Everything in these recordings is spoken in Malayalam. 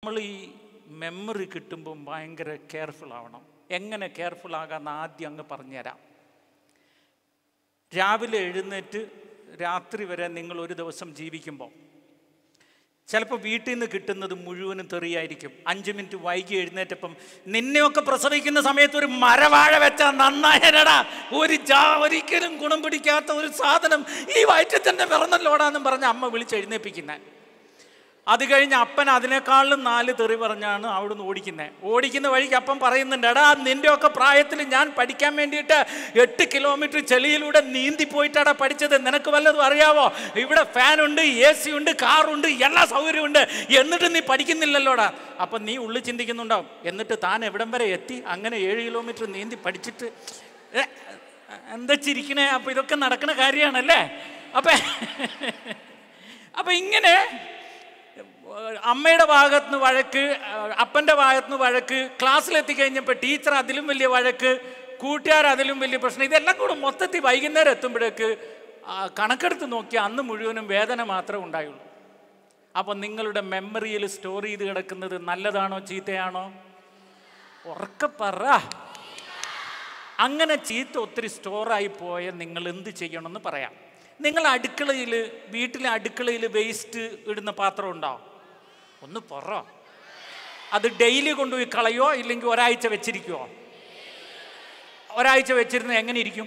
നമ്മൾ ഈ മെമ്മറി കിട്ടുമ്പം ഭയങ്കര കെയർഫുൾ ആവണം എങ്ങനെ കെയർഫുൾ ആകാമെന്ന് ആദ്യം അങ്ങ് പറഞ്ഞുതരാം രാവിലെ എഴുന്നേറ്റ് രാത്രി വരെ നിങ്ങൾ ഒരു ദിവസം ജീവിക്കുമ്പോൾ ചിലപ്പോൾ വീട്ടിൽ നിന്ന് കിട്ടുന്നത് മുഴുവനും തെറിയായിരിക്കും അഞ്ച് മിനിറ്റ് വൈകി എഴുന്നേറ്റപ്പം നിന്നെയൊക്കെ പ്രസവിക്കുന്ന സമയത്ത് ഒരു മരവാഴ വെച്ചാൽ നന്നായനടാ ഒരു ജാ ഒരിക്കലും ഗുണം പിടിക്കാത്ത ഒരു സാധനം ഈ വയറ്റിൽ തന്നെ പിറന്നല്ലോടാന്നും പറഞ്ഞ് അമ്മ വിളിച്ച് എഴുന്നേപ്പിക്കുന്നത് അത് കഴിഞ്ഞ് അപ്പൻ അതിനേക്കാളും നാല് തെറി പറഞ്ഞാണ് അവിടുന്ന് ഓടിക്കുന്നത് ഓടിക്കുന്ന വഴിക്ക് അപ്പം പറയുന്നുണ്ട് എടാ നിൻ്റെയൊക്കെ പ്രായത്തിൽ ഞാൻ പഠിക്കാൻ വേണ്ടിയിട്ട് എട്ട് കിലോമീറ്റർ ചെളിയിലൂടെ നീന്തി പോയിട്ടാടാ പഠിച്ചത് നിനക്ക് വല്ലതും അറിയാവോ ഇവിടെ ഫാനുണ്ട് എ സി ഉണ്ട് കാറുണ്ട് എല്ലാ സൗകര്യമുണ്ട് എന്നിട്ട് നീ പഠിക്കുന്നില്ലല്ലോടാ അപ്പം നീ ഉള്ളിൽ ചിന്തിക്കുന്നുണ്ടാവും എന്നിട്ട് താൻ എവിടം വരെ എത്തി അങ്ങനെ ഏഴ് കിലോമീറ്റർ നീന്തി പഠിച്ചിട്ട് ഏ, എന്താ ചിരിക്കണേ അപ്പം ഇതൊക്കെ നടക്കുന്ന കാര്യമാണല്ലേ അപ്പം അപ്പം ഇങ്ങനെ അമ്മയുടെ ഭാഗത്തുനിന്ന് വഴക്ക് അപ്പൻ്റെ ഭാഗത്തുനിന്ന് വഴക്ക് ക്ലാസ്സിലെത്തി കഴിഞ്ഞപ്പോൾ ടീച്ചർ അതിലും വലിയ വഴക്ക് കൂട്ടുകാർ അതിലും വലിയ പ്രശ്നം ഇതെല്ലാം കൂടെ മൊത്തത്തിൽ വൈകുന്നേരം എത്തുമ്പോഴേക്ക് ആ, കണക്കെടുത്ത് നോക്കിയാൽ അന്ന് മുഴുവനും വേദന മാത്രമേ ഉണ്ടായുള്ളൂ അപ്പം നിങ്ങളുടെ മെമ്മറിയിൽ സ്റ്റോർ ചെയ്ത് കിടക്കുന്നത് നല്ലതാണോ ചീത്തയാണോ ഉറക്കെ പറ അങ്ങനെ ചീത്ത ഒത്തിരി സ്റ്റോറായി പോയ നിങ്ങൾ എന്ത് ചെയ്യണമെന്ന് പറയാം നിങ്ങൾ അടുക്കളയിൽ വീട്ടിലെ അടുക്കളയിൽ വേസ്റ്റ് ഇടുന്ന പാത്രം ഉണ്ടോ ഒന്ന് പറ അത് ഡെയിലി കൊണ്ടുപോയി കളയോ ഇല്ലെങ്കിൽ ഒരാഴ്ച വെച്ചിരിക്കുമോ ഒരാഴ്ച വെച്ചിരുന്ന് എങ്ങനെ ഇരിക്കും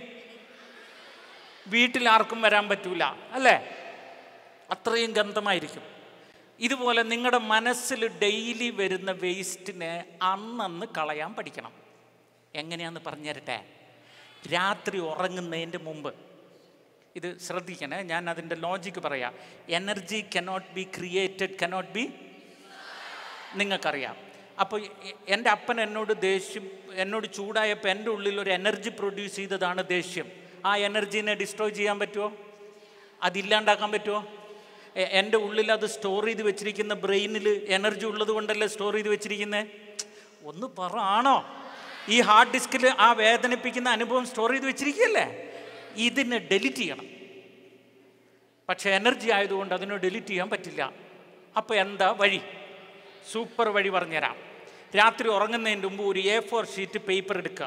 വീട്ടിൽ ആർക്കും വരാൻ പറ്റൂല അല്ലേ അത്രയും ഗന്ധമായിരിക്കും ഇതുപോലെ നിങ്ങളുടെ മനസ്സിൽ ഡെയിലി വരുന്ന വേസ്റ്റിനെ അന്നന്ന് കളയാൻ പഠിക്കണം എങ്ങനെയാന്ന് പറഞ്ഞു തരട്ടെ രാത്രി ഉറങ്ങുന്നതിൻ്റെ മുമ്പ് ഇത് ശ്രദ്ധിക്കണേ ഞാൻ അതിൻ്റെ ലോജിക്ക് പറയാം energy cannot be created cannot be നിങ്ങൾക്കറിയാം അപ്പോൾ എ- എൻ്റെ അപ്പൻ എന്നോട് ദേഷ്യം എന്നോട് ചൂടായപ്പോൾ എൻ്റെ ഉള്ളിൽ ഒരു എനർജി പ്രൊഡ്യൂസ് ചെയ്തതാണ് ദേഷ്യം ആ എനർജീനെ ഡിസ്ട്രോയ് ചെയ്യാൻ പറ്റുമോ അതില്ലാണ്ടാക്കാൻ പറ്റുമോ എ- എൻ്റെ ഉള്ളിൽ അത് സ്റ്റോർ ചെയ്ത് വെച്ചിരിക്കുന്ന ബ്രെയിനിൽ എനർജി ഉള്ളത് കൊണ്ടല്ലേ സ്റ്റോർ ചെയ്ത് വെച്ചിരിക്കുന്നത് ഒന്ന് പറ ആണോ ഈ ഹാർഡ് ഡിസ്കിൽ ആ വേദനിപ്പിക്കുന്ന അനുഭവം സ്റ്റോർ ചെയ്ത് വെച്ചിരിക്കുകയല്ലേ ഇതിനെ ഡെലിറ്റ് ചെയ്യണം പക്ഷേ എനർജി ആയതുകൊണ്ട് അതിനെ ഡിലീറ്റ് ചെയ്യാൻ പറ്റില്ല അപ്പോൾ എന്താ വഴി സൂപ്പർ വഴി പറഞ്ഞുതരാം രാത്രി ഉറങ്ങുന്നതിന് മുമ്പ് ഒരു എ ഫോർ ഷീറ്റ് പേപ്പർ എടുക്കുക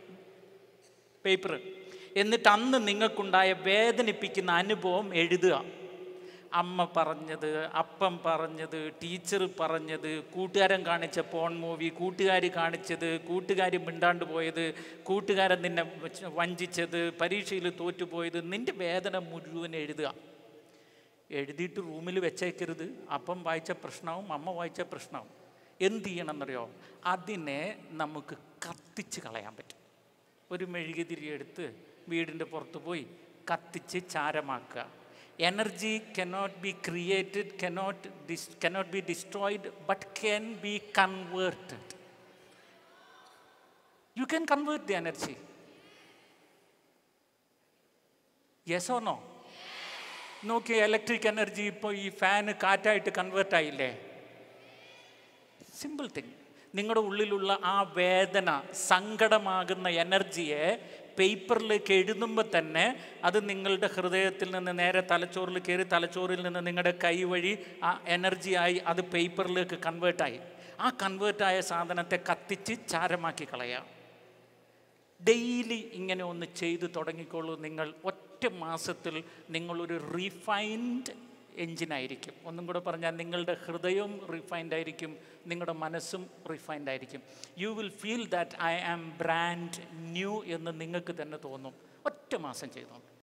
പേപ്പർ എന്നിട്ട് അന്ന് നിങ്ങൾക്കുണ്ടായ വേദനിപ്പിക്കുന്ന അനുഭവം എഴുതുക അമ്മ പറഞ്ഞത് അപ്പം പറഞ്ഞത് ടീച്ചർ പറഞ്ഞത് കൂട്ടുകാരൻ കാണിച്ച പോൺ മൂവി കൂട്ടുകാർ കാണിച്ചത് കൂട്ടുകാർ മിണ്ടാണ്ട് പോയത് കൂട്ടുകാരൻ നിന്നെ വച്ച് വഞ്ചിച്ചത് പരീക്ഷയിൽ തോറ്റുപോയത് നിൻ്റെ വേദന മുഴുവൻ എഴുതുക എഴുതിയിട്ട് റൂമിൽ വെച്ചേക്കരുത് അപ്പം വായിച്ച പ്രശ്നവും അമ്മ വായിച്ച പ്രശ്നവും എന്ത് ചെയ്യണമെന്നറിയോ അതിനെ നമുക്ക് കത്തിച്ച് കളയാൻ പറ്റും ഒരു മെഴുകുതിരി എടുത്ത് വീടിൻ്റെ പുറത്ത് പോയി കത്തിച്ച് ചാരമാക്കുക energy cannot be created cannot dis cannot be destroyed but can be converted you can convert the energy yes or no നോക്കി ഇലക്ട്രിക് എനർജി ഇപ്പോൾ ഈ ഫാന് കാറ്റായിട്ട് കൺവേർട്ട് ആയില്ലേ സിമ്പിൾ തിങ് നിങ്ങളുടെ ഉള്ളിലുള്ള ആ വേദന സങ്കടമാകുന്ന എനർജിയെ പേപ്പറിലേക്ക് എഴുതുമ്പോൾ തന്നെ അത് നിങ്ങളുടെ ഹൃദയത്തിൽ നിന്ന് നേരെ തലച്ചോറിൽ കയറി തലച്ചോറിൽ നിന്ന് നിങ്ങളുടെ കൈ വഴി ആ എനർജിയായി അത് പേപ്പറിലേക്ക് കൺവേർട്ടായി ആ കൺവേർട്ടായ സാധനത്തെ കത്തിച്ച് ചാരമാക്കി കളയാം ഡെയിലി ഇങ്ങനെ ഒന്ന് ചെയ്തു തുടങ്ങിക്കോളൂ നിങ്ങൾ ഒറ്റ മാസത്തിൽ നിങ്ങളൊരു റീഫൈൻഡ് എഞ്ചിനായിരിക്കും ഒന്നും കൂടെ പറഞ്ഞാൽ നിങ്ങളുടെ ഹൃദയവും റിഫൈൻഡ് ആയിരിക്കും നിങ്ങളുടെ മനസ്സും റിഫൈൻഡ് ആയിരിക്കും you will feel that I am brand new എന്ന് നിങ്ങൾക്ക് തന്നെ തോന്നും ഒറ്റ മാസം ചെയ്തോളൂ